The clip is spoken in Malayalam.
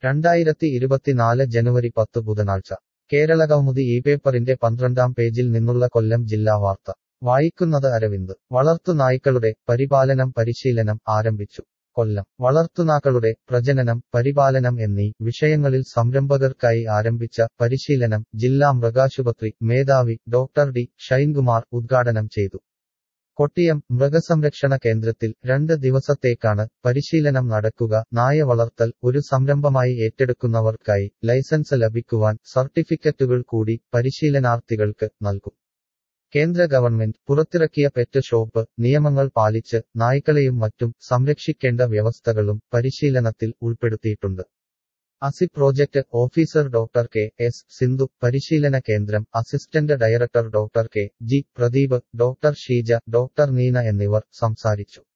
രണ്ടായിരത്തി ഇരുപത്തിനാല് ജനുവരി പത്ത് ബുധനാഴ്ച കേരളകൗമുദി ഈ പേപ്പറിന്റെ പന്ത്രണ്ടാം പേജിൽ നിന്നുള്ള കൊല്ലം ജില്ലാ വാർത്ത വായിക്കുന്നത് അരവിന്ദ് വളർത്തുനായ്ക്കളുടെ പരിപാലനം പരിശീലനം ആരംഭിച്ചു കൊല്ലം വളർത്തുനാക്കളുടെ പ്രജനനം പരിപാലനം എന്നീ വിഷയങ്ങളിൽ സംരംഭകർക്കായി ആരംഭിച്ച പരിശീലനം ജില്ലാ മൃഗാശുപത്രി മേധാവി ഡോക്ടർ ഡി ഷൈൻകുമാർ ഉദ്ഘാടനം ചെയ്തു കൊട്ടിയം മൃഗസംരക്ഷണ കേന്ദ്രത്തിൽ രണ്ട് ദിവസത്തേക്കാണ് പരിശീലനം നടക്കുക നായ വളർത്തൽ ഒരു സംരംഭമായി ഏറ്റെടുക്കുന്നവർക്കായി ലൈസൻസ് ലഭിക്കുവാൻ സർട്ടിഫിക്കറ്റുകൾ കൂടി പരിശീലനാർത്ഥികൾക്ക് നൽകും കേന്ദ്ര ഗവൺമെന്റ് പുറത്തിറക്കിയ പെറ്റ് ഷോപ്പ് നിയമങ്ങൾ പാലിച്ച് നായ്ക്കളെയും മറ്റും സംരക്ഷിക്കേണ്ട വ്യവസ്ഥകളും പരിശീലനത്തിൽ ഉൾപ്പെടുത്തിയിട്ടുണ്ട് asst project officer doctor K S Sindhu പരിശീലന കേന്ദ്രം assistant director doctor K G Pradeep doctor Sheeja doctor Neena എന്നിവർ സംസാരിച്ചു